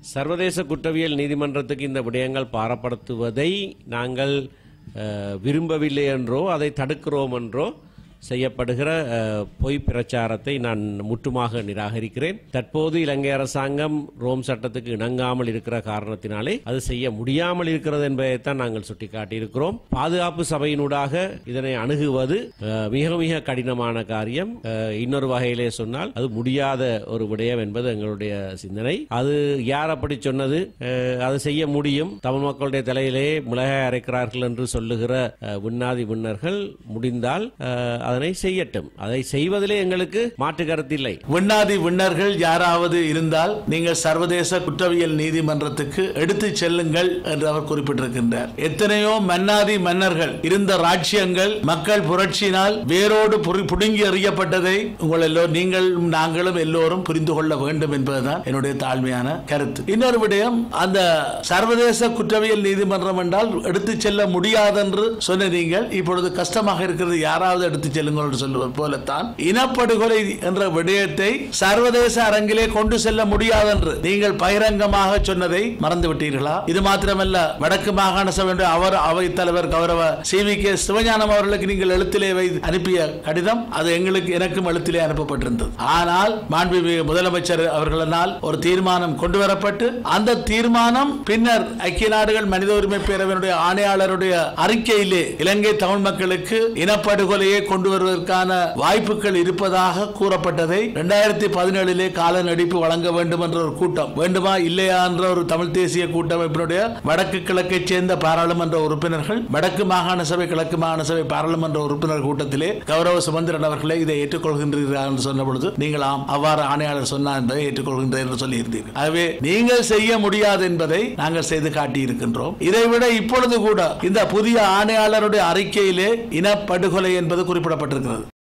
சர்வதேச குற்றவியல் நீதிமன்றத்துக்கு இந்த விடயங்கள் பாரப்படுத்துவதை நாங்கள் அஹ், விரும்பவில்லை என்றோ அதை தடுக்கிறோம் என்றோ செய்யப்படுகிற அஹ், பொய் பிரச்சாரத்தை நான் முற்றுமாக நிராகரிக்கிறேன் தற்போது இலங்கை அரசாங்கம் ரோம் சட்டத்துக்கு இணங்காமல் இருக்கிற காரணத்தினாலே அது செய்ய முடியாமல் இருக்கிறது என்பதைத்தான் நாங்கள் சுட்டிக்காட்டியிருக்கிறோம் பாதுகாப்பு சபையினூடாக இதனை அணுகுவது அஹ், மிக மிக கடினமான காரியம் அஹ், இன்னொரு வகையிலே சொன்னால் அது முடியாத ஒரு விடயம் என்பது எங்களுடைய சிந்தனை அது யார் அப்படி சொன்னது அஹ், அது செய்ய முடியும் தமிழ் மக்களுடைய தலையிலே மிளகாய் அரைக்கிறார்கள் என்று சொல்லுகிற அஹ், விண்ணாதி விண்ணர்கள் முடிந்தால் அஹ், அதனை செய்யட்டும் அதை செய்வதிலே எங்களுக்கு மாற்று கருத்தில்லை விண்ணாதி விண்ணர்கள் யாராவது இருந்தால் நீங்கள் சர்வதேச குற்றவியல் நீதிமன்றத்துக்கு எடுத்துச் செல்லுங்கள் என்று அவர் குறிப்பிட்டிருக்கின்றார் எத்தனையோ மன்னாதி மன்னர்கள் இருந்த ராஜ்யங்கள் மக்கள் புரட்சியினால் வேரோடு புரி- புடுங்கி எறியப்பட்டதை உங்கள் எல்லோரும் நீங்களும் நாங்களும் எல்லோரும் புரிந்து கொள்ள வேண்டும் என்பதுதான் என்னுடைய தாழ்மையான கருத்து இன்னொரு விடயம் அந்த சர்வதேச குற்றவியல் நீதிமன்றம் என்றால் எடுத்துச் செல்ல முடியாதென்று சொன்ன நீங்கள் இப்பொழுது கஷ்டமாக இருக்கிறது யாராவது எடுத்துச் செல்லுங்கள் என்று சொல்லுவது போலத்தான் இனப்படுகொலை என்ற விடயத்தை சர்வதேச அரங்கிலே கொண்டு செல்ல முடியாதென்று நீங்கள் பகிரங்கமாக சொன்னதை மறந்து விட்டீர்களா இது மாத்திரமல்ல வடக்கு மாகாண சபையுடைய அவர் அவை தலைவர் கௌரவ சி வி கே சிவஞானம் அவர்களுக்கு நீங்கள் எழுத்திலே வை அனுப்பிய கடிதம் அது எங்களுக்கு எனக்கும் எழுத்திலே அனுப்பப்பட்டிருந்தது ஆனால் மாண்புமிகு முதலமைச்சர் அவர்களால் ஒரு தீர்மானம் கொண்டு வரப்பட்டு அந்த தீர்மானம் பின்னர் ஐக்கிய நாடுகள் மனித உரிமை பேரவையினுடைய ஆணையாளருடைய அறிக்கையிலே இலங்கை தமிழ் மக்களுக்கு இனப்படுகொலையை கொண்டு வருவதற்கான வாய்ப்புகள் இருப்பதாக கூறப்பட்டதை இரண்டாயிரத்தி பதினேழிலே கால நடிப்பு வழங்க வேண்டும் என்ற ஒரு கூட்டம் வேண்டுமா இல்லையா என்ற ஒரு தமிழ் தேசிய கூட்டமைப்பினுடைய வடக்கு கிழக்கைச் சேர்ந்த பாராளுமன்ற உறுப்பினர்கள் வடக்கு மாகாண சபை கிழக்கு மாகாண சபை பாராளுமன்ற உறுப்பினர் கூட்டத்திலே கௌரவ சுமந்திரன் அவர்களை இதை ஏற்றுக்கொள்கின்றீர்கள் என்று சொன்ன பொழுது நீங்கள் ஆம் அவ்வாறு ஆணையாளர் சொன்னார் என்பதை ஏற்றுக்கொள்கின்றேன் என்று சொல்லியிருந்தீர்கள் ஆகவே நீங்கள் செய்ய முடியாது என்பதை நாங்கள் செய்து காட்டியிருக்கின்றோம் இதைவிட இப்பொழுது கூட இந்த புதிய ஆணையாளருடைய அறிக்கையிலே இனப்படுகொலை என்பது குறிப்பிடப்பட்டிருக்கிறது